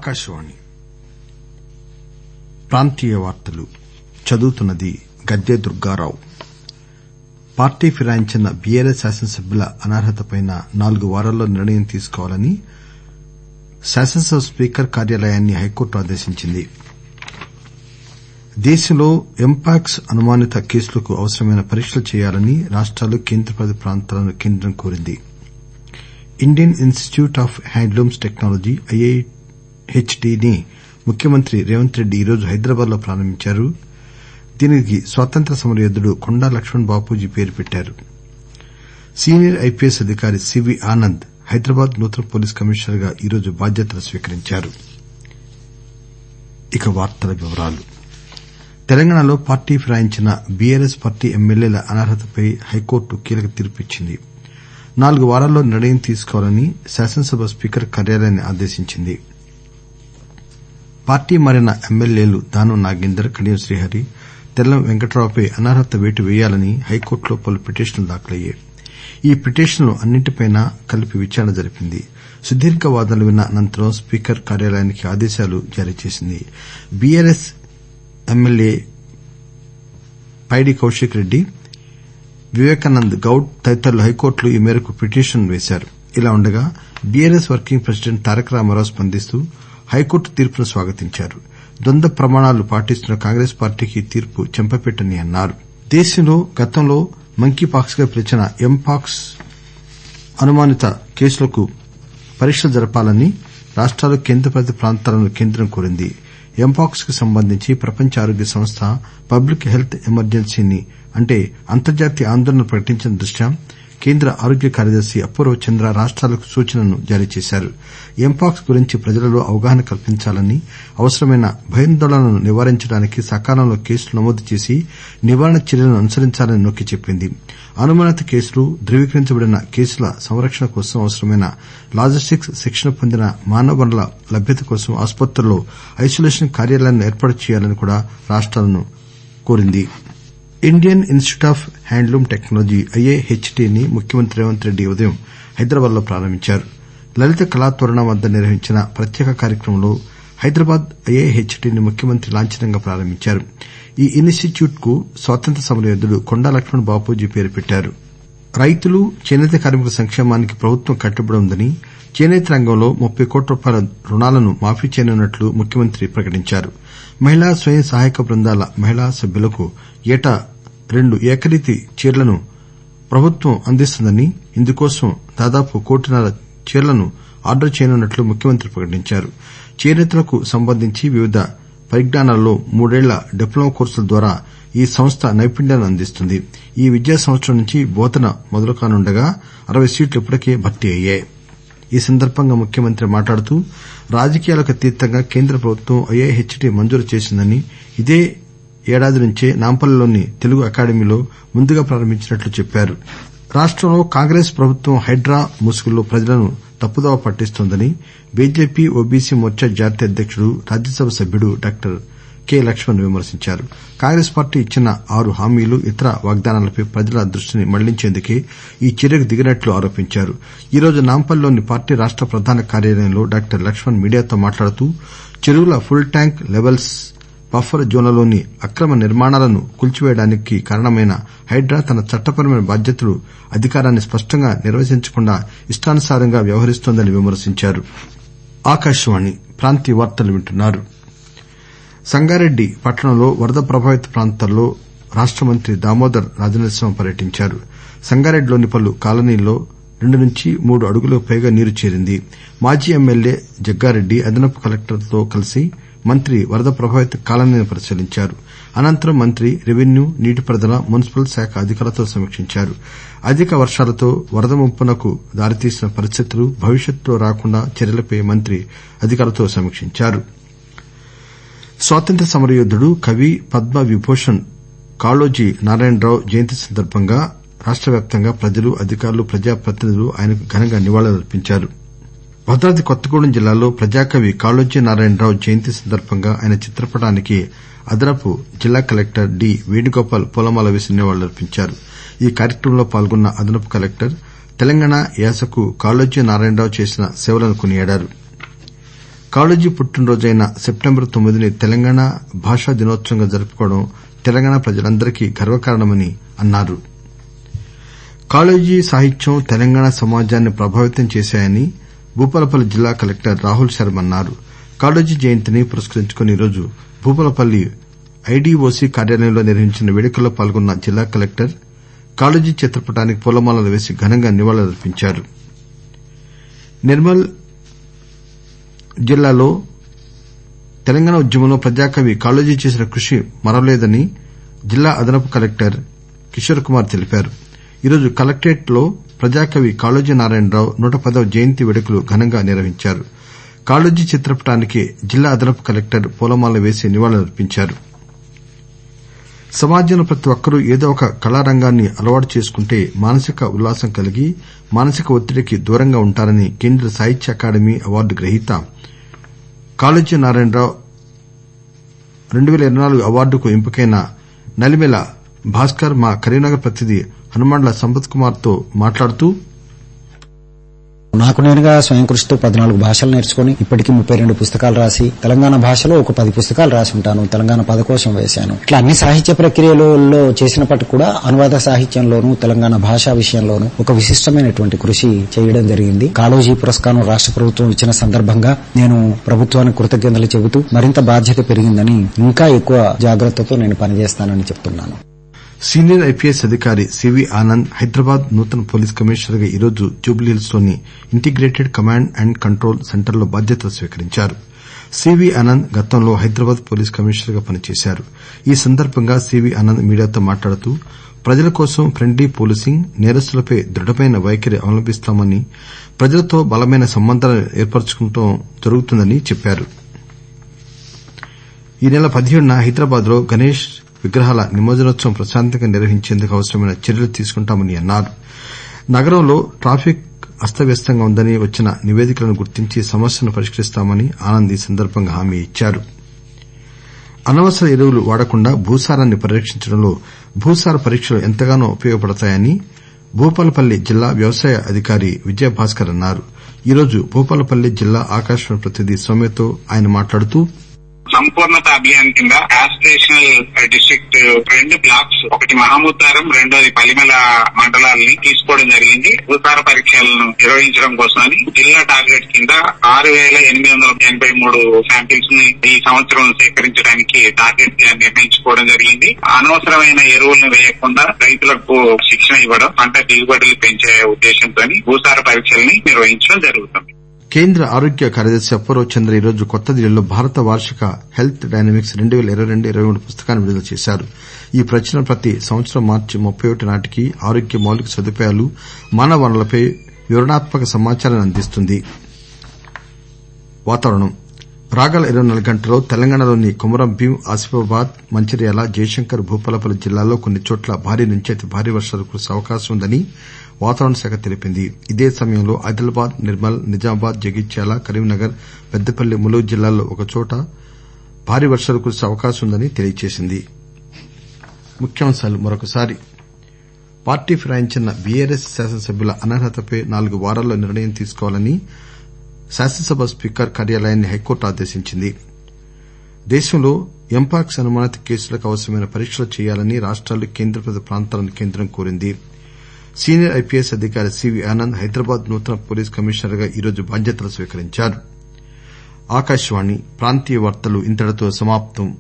ఆకాశవాణి ప్రాంతీయ వార్తలు చదువుతున్నది గద్దె దుర్గారావు పార్టీ ఫిరాయించిన బీఆర్ఎస్ శాసనసభ్యుల అనర్హతపై నాలుగు వారాల్లో నిర్ణయం తీసుకోవాలని శాసనసభ స్పీకర్ కార్యాలయాన్ని హైకోర్టు ఆదేశించింది దేశంలో ఎంపాక్స్ అనుమానిత కేసులకు అవసరమైన పరీక్షలు చేయాలని రాష్టాలు కేంద్రపాలిత ప్రాంతాలను కేంద్రం కోరింది Indian Institute of Handlooms Technology IIHT ని ముఖ్యమంత్రి రేవంత్ రెడ్డి ఈరోజు హైదరాబాద్ లో ప్రారంభించారు దీనికి స్వాతంత్ర్య సమరయోధుడు కొండా లక్ష్మణ్ బాపూజీ పేరు పెట్టారు సీనియర్ ఐపీఎస్ అధికారి సివి ఆనంద్ హైదరాబాద్ నూతన పోలీస్ కమిషనర్ గా ఈరోజు బాధ్యతలు స్వీకరించారు తెలంగాణలో పార్టీ ఫిరాయించిన బీఆర్ఎస్ పార్టీ ఎమ్మెల్యేల అనర్హతపై హైకోర్టు కీలక తీర్పు ఇచ్చింది నాలుగు వారాల్లో నిర్ణయం తీసుకోవాలని శాసనసభ స్పీకర్ కార్యాలయాన్ని ఆదేశించింది పార్టీ మారిన ఎమ్మెల్యేలు దానం నాగేందర్ కడియం శ్రీహరి తెల్లం వెంకట్రావుపై అనర్హత వేటు వేయాలని హైకోర్టులో పలు పిటిషన్లు దాఖలయ్యాయి ఈ పిటిషన్లు అన్నింటిపై కలిపి విచారణ జరిపింది సుదీర్ఘ వాదనలు విన్న అనంతరం స్పీకర్ కార్యాలయానికి ఆదేశాలు జారీ చేసింది బీఆర్ఎస్ ఎమ్మెల్యే పైడి కౌశిక్ రెడ్డి వివేకానంద్ గౌడ్ తదితరులు హైకోర్టులో ఈ మేరకు పిటిషన్ వేశారు ఇలా ఉండగా BRS working president Taraka Ramarao స్పందిస్తూ హైకోర్టు తీర్పును స్వాగతించారు ద్వంద్వ ప్రమాణాలు పాటిస్తున్న కాంగ్రెస్ పార్టీకి ఈ తీర్పు చెంపపెట్టని అన్నారు దేశంలో గతంలో మంకీ పాక్స్ గా పిలిచిన ఎంపాక్స్ అనుమానిత కేసులకు పరీక్షలు జరపాలని రాష్టాలు కేంద్రపాలిత ప్రాంతాలను కేంద్రం కోరింది ఎంపాక్స్ కు సంబంధించి ప్రపంచ ఆరోగ్య సంస్థ పబ్లిక్ హెల్త్ ఎమర్జెన్సీని అంటే అంతర్జాతీయ ఆందోళన ప్రకటించిన దృష్ట్యా కేంద్ర ఆరోగ్య కార్యదర్శి అపూర్వ చంద్ర రాష్టాలకు సూచనను జారీ చేశారు ఎంపాక్స్ గురించి ప్రజలలో అవగాహన కల్పించాలని అవసరమైన భయాందోళనలను నివారించడానికి సకాలంలో కేసులు నమోదు చేసి నివారణ చర్యలను అనుసరించాలని నొక్కి చెప్పింది అనుమానిత కేసులు ధృవీకరించబడిన కేసుల సంరక్షణ కోసం అవసరమైన లాజిస్టిక్స్ శిక్షణ పొందిన మానవ వనరుల లభ్యత కోసం ఆసుపత్రుల్లో ఐసోలేషన్ కార్యాలయాలను ఏర్పాటు చేయాలని కూడా రాష్టాలను కోరింది Indian Institute of Handloom Technology IIHT ని ముఖ్యమంత్రి రేవంత్ రెడ్డి ఉదయం హైదరాబాద్ లో ప్రారంభించారు లలిత కళాతోరణం వద్ద నిర్వహించిన ప్రత్యేక కార్యక్రమంలో హైదరాబాద్ ఐఐహెచ్టిని ముఖ్యమంత్రి లాంఛనంగా ప్రారంభించారు ఈ ఇనిస్టిట్యూట్ కు స్వాతంత్ర్య సమరయోధుడు కొండా లక్ష్మణ్ బాపూజీ పేరు పెట్టారు రైతులు చేనేత కార్మికుల సంక్షేమానికి ప్రభుత్వం కట్టుబడి ఉందని చేనేత రంగంలో ముప్పై కోట్ల రూపాయల రుణాలను మాఫీ చేయనున్నట్లు ముఖ్యమంత్రి ప్రకటించారు మహిళా స్వయం సహాయక బృందాల మహిళా సభ్యులకు ఏటా రెండు ఏకరీతి చీరలను ప్రభుత్వం అందిస్తుందని ఇందుకోసం దాదాపు కోటిన్నర చీరలను ఆర్డర్ చేయనున్నట్లు ముఖ్యమంత్రి ప్రకటించారు చేనేతలకు సంబంధించి వివిధ పరిజ్ఞానాల్లో మూడేళ్ల డిప్లొమా కోర్సుల ద్వారా ఈ సంస్థ నైపుణ్యాలను అందిస్తుంది ఈ విద్యా సంవత్సరం నుంచి బోధన మొదలు కానుండగా అరవై సీట్లు ఇప్పటికే భర్తీ అయ్యాయి ఈ సందర్బంగా ముఖ్యమంత్రి మాట్లాడుతూ రాజకీయాలకు అతీతంగా కేంద్ర ప్రభుత్వం ఐఐహెచ్టి మంజూరు చేసిందని ఇదే ఏడాది నుంచే నాంపల్లిలోని తెలుగు అకాడమీలో ముందుగా ప్రారంభించినట్లు చెప్పారు రాష్టంలో కాంగ్రెస్ ప్రభుత్వం హైడ్రా ముసుగులో ప్రజలను తప్పుదోవ పట్టిస్తోందని బీజేపీ ఓబీసీ మోర్చా జాతీయ అధ్యకుడు రాజ్యసభ సభ్యుడు డాక్టర్ కె లక్ష్మణ్ విమర్శించారు కాంగ్రెస్ పార్టీ ఇచ్చిన ఆరు హామీలు ఇతర వాగ్దానాలపై ప్రజల దృష్టిని మళ్లించేందుకే ఈ చర్యకు దిగినట్లు ఆరోపించారు ఈరోజు నాంపల్లిలోని పార్టీ రాష్ట ప్రధాన కార్యాలయంలో డాక్టర్ లక్ష్మణ్ మీడియాతో మాట్లాడుతూ చెరువుల ఫుల్ ట్యాంక్ లెవెల్స్ బఫర్ జోన్లలోని అక్రమ నిర్మాణాలను కూల్చివేయడానికి కారణమైన హైడ్రా తన చట్టపరమైన బాధ్యతలు అధికారాన్ని స్పష్టంగా నిర్వచించకుండా ఇష్టానుసారంగా వ్యవహరిస్తోందని విమర్శించారు సంగారెడ్డి పట్టణంలో వరద ప్రభావిత ప్రాంతాల్లో రాష్ట మంత్రి దామోదర్ రాజనరసింహ పర్యటించారు సంగారెడ్డిలోని పలు కాలనీల్లో రెండు నుంచి మూడు అడుగులకు పైగా నీరు చేరింది మాజీ ఎమ్మెల్యే జగ్గారెడ్డి అదనపు కలెక్టర్లతో కలిసి మంత్రి వరద ప్రభావిత కాలనీలను పరిశీలించారు అనంతరం మంత్రి రెవెన్యూ నీటిపారుదల మున్సిపల్ శాఖ అధికారులతో సమీక్షించారు అధిక వర్షాలతో వరద ముంపునకు దారితీసిన పరిస్థితులు భవిష్యత్తులో రాకుండా చర్యలపై మంత్రి అధికారులతో సమీక్షించారు స్వాతంత్ర్య సమరయోధుడు కవి పద్మ విభూషణ్ కాళోజీ నారాయణరావు జయంతి సందర్బంగా రాష్ట వ్యాప్తంగా ప్రజలు అధికారులు ప్రజాప్రతినిధులు ఆయనకు ఘనంగా నివాళులర్పించారు భద్రాద్రి కొత్తగూడెం జిల్లాలో ప్రజాకవి కాళోజీ నారాయణరావు జయంతి సందర్బంగా ఆయన చిత్రపటానికి అదనపు జిల్లా కలెక్టర్ డి వేణుగోపాల్ పూలమాల వేసి నివాళులర్పించారు ఈ కార్యక్రమంలో పాల్గొన్న అదనపు కలెక్టర్ తెలంగాణ యాసకు కాళోజీ నారాయణరావు చేసిన సేవలను కొనియాడారు కాళోజీ పుట్టినరోజైన సెప్టెంబర్ తొమ్మిదిని తెలంగాణ భాషా దినోత్సవంగా జరుపుకోవడం తెలంగాణ ప్రజలందరికీ గర్వకారణమని అన్నారు కాళోజీ సాహిత్యం తెలంగాణ సమాజాన్ని ప్రభావితం చేశాయని భూపాలపల్లి జిల్లా కలెక్టర్ రాహుల్ శర్మ అన్నారు కాళోజీ జయంతిని పురస్కరించుకుని ఈరోజు భూపాలపల్లి ఐడీఓసీ కార్యాలయంలో నిర్వహించిన వేడుకల్లో పాల్గొన్న జిల్లా కలెక్టర్ కాళోజీ చిత్రపటానికి పూలమాలలు వేసి ఘనంగా నివాళులర్పించారు నిర్మల్ జిల్లాలో తెలంగాణ ఉద్యమంలో ప్రజాకవి కాళోజీ చేసిన కృషి మరువలేదని జిల్లా అదనపు కలెక్టర్ కిశోర్ కుమార్ తెలిపారు ఈరోజు కలెక్టరేట్ లో ప్రజాకవి కాళోజీ నారాయణరావు నూట పదవ జయంతి వేడుకలు ఘనంగా నిర్వహించారు కాళోజీ చిత్రపటానికి జిల్లా అదనపు కలెక్టర్ పూలమాలలు వేసి నివాళులర్పించారు సమాజంలో ప్రతి ఒక్కరూ ఏదో ఒక కళారంగాన్ని అలవాటు చేసుకుంటే మానసిక ఉల్లాసం కలిగి మానసిక ఒత్తిడికి దూరంగా ఉంటారని కేంద్ర సాహిత్య అకాడమీ అవార్డు గ్రహీత కాళోజీ నారాయణరావు 2024 అవార్డుకు ఎంపికైన నలిమెల భాస్కర్ మా కరీంనగర్ ప్రతినిధి హనుమండ్ల సంపత్ కుమార్ తో మాట్లాడుతూ నాకు నేనుగా స్వయం కృషితో పద్నాలుగు భాషలు నేర్చుకుని ఇప్పటికి ముప్పై రెండు పుస్తకాలు రాసి తెలంగాణ భాషలో ఒక పది పుస్తకాలు రాసి ఉంటాను తెలంగాణ పదకోశం వేశాను ఇట్లా అన్ని సాహిత్య ప్రక్రియలలో చేసినప్పటికీ కూడా అనువాద సాహిత్యంలోనూ తెలంగాణ భాషా విషయంలోనూ ఒక విశిష్టమైనటువంటి కృషి చేయడం జరిగింది కాళోజీ పురస్కారం రాష్ట్ర ప్రభుత్వం ఇచ్చిన సందర్భంగా నేను ప్రభుత్వానికి కృతజ్ఞతలు చెబుతూ మరింత బాధ్యత పెరిగిందని ఇంకా ఎక్కువ జాగ్రత్తతో నేను పనిచేస్తానని చెప్తున్నాను సీనియర్ ఐపీఎస్ అధికారి సివి ఆనంద్ హైదరాబాద్ నూతన పోలీస్ కమిషనర్ గా ఈరోజు జూబ్లీహిల్స్ లోని integrated command and control centre లో బాధ్యతలు స్వీకరించారు సివి ఆనంద్ గతంలో హైదరాబాద్ పోలీస్ కమిషనర్ గా పనిచేశారు ఈ సందర్బంగా సివి ఆనంద్ మీడియాతో మాట్లాడుతూ ప్రజల కోసం ఫ్రెండ్లీ పోలీసింగ్ నేరస్తులపై దృఢమైన వైఖరి అవలంబిస్తామని ప్రజలతో బలమైన సంబంధాలు ఏర్పరచుకోవడం జరుగుతుందని చెప్పారు ఈ నెల పదిహేడున హైదరాబాద్ లో గణేష్ విగ్రహాల నిమజ్జనోత్సవం ప్రశాంతంగా నిర్వహించేందుకు అవసరమైన చర్యలు తీసుకుంటామని అన్నారు నగరంలో ట్రాఫిక్ అస్తవ్యస్తంగా ఉందని వచ్చిన నివేదికలను గుర్తించి సమస్యను పరిష్కరిస్తామని ఆనంద్ ఈ సందర్బంగా హామీ ఇచ్చారు అనవసర ఎరువులు వాడకుండా భూసారాన్ని పరిరక్షించడంలో భూసార పరీక్షలు ఎంతగానో ఉపయోగపడతాయని భూపాలపల్లి జిల్లా వ్యవసాయ అధికారి విజయభాస్కర్ అన్నారు ఈరోజు భూపాలపల్లి జిల్లా ఆకాశవాణి ప్రతినిధి సౌమ్యతో ఆయన మాట్లాడుతూ సంపూర్ణత అభియాన్ కింద ఆస్పిరేషనల్ డిస్ట్రిక్ట్ రెండు బ్లాక్స్ ఒకటి మహమూతారం రెండోది పలిమల మండలాల్ని తీసుకోవడం జరిగింది భూసార పరీక్షలను నిర్వహించడం కోసమని జిల్లా టార్గెట్ కింద ఆరు వేల ఎనిమిది వందల ఎనభై మూడు శాంపిల్స్ ని ఈ సంవత్సరం సేకరించడానికి టార్గెట్ గా నిర్ణయించుకోవడం జరిగింది అనవసరమైన ఎరువులను వేయకుండా రైతులకు శిక్షణ ఇవ్వడం పంట దిగుబడులు పెంచే ఉద్దేశంతో భూసార పరీక్షల్ని నిర్వహించడం జరుగుతుంది కేంద్ర ఆరోగ్య కార్యదర్శి అప్పారావు చంద్ర ఈరోజు కొత్తదిల్లీలో భారత వార్షిక హెల్త్ డైనమిక్స్ రెండు పేల ఇరవై రెండు ఇరవై మూడు పుస్తకాన్ని విడుదల చేశారు ఈ ప్రచురణ ప్రతి సంవత్సరం మార్చి ముప్పై ఒకటి నాటికి ఆరోగ్య మౌలిక సదుపాయాలు మానవ వనరులపై వివరణాత్మక సమాచారాన్ని అందిస్తుంది వాతావరణం రాగల ఇరవై నాలుగు గంటల్లో తెలంగాణలోని కొమురం భీం ఆసిఫాబాద్ మంచిర్యాల జయశంకర్ భూపాలపల్లి జిల్లాల్లో కొన్ని చోట్ల భారీ నుంచి అతి భారీ వర్షాలు కురిసే అవకాశం ఉందని వాతావరణ శాఖ తెలిపింది ఇదే సమయంలో ఆదిలాబాద్ నిర్మల్ నిజామాబాద్ జగిత్యాల కరీంనగర్ పెద్దపల్లి ములుగు జిల్లాల్లో ఒకచోట భారీ వర్షాలు కురిసే అవకాశం ఉందని తెలియజేసింది పార్టీ ఫిరాయించిన బీఆర్ఎస్ శాసనసభ్యుల అనర్హతపై నాలుగు వారాల్లో నిర్ణయం తీసుకోవాలని శాసనసభ స్పీకర్ కార్యాలయాన్ని హైకోర్టు ఆదేశించింది దేశంలో ఎంపాక్స్ అనుమానిత కేసులకు అవసరమైన పరీక్షలు చేయాలని రాష్టాలు కేంద్రపాలిత ప్రాంతాలను కేంద్రం కోరింది సీనియర్ ఐపీఎస్ అధికారి సివి ఆనంద్ హైదరాబాద్ నూతన పోలీస్ కమిషనర్ గా ఈరోజు బాధ్యతలు స్వీకరించారు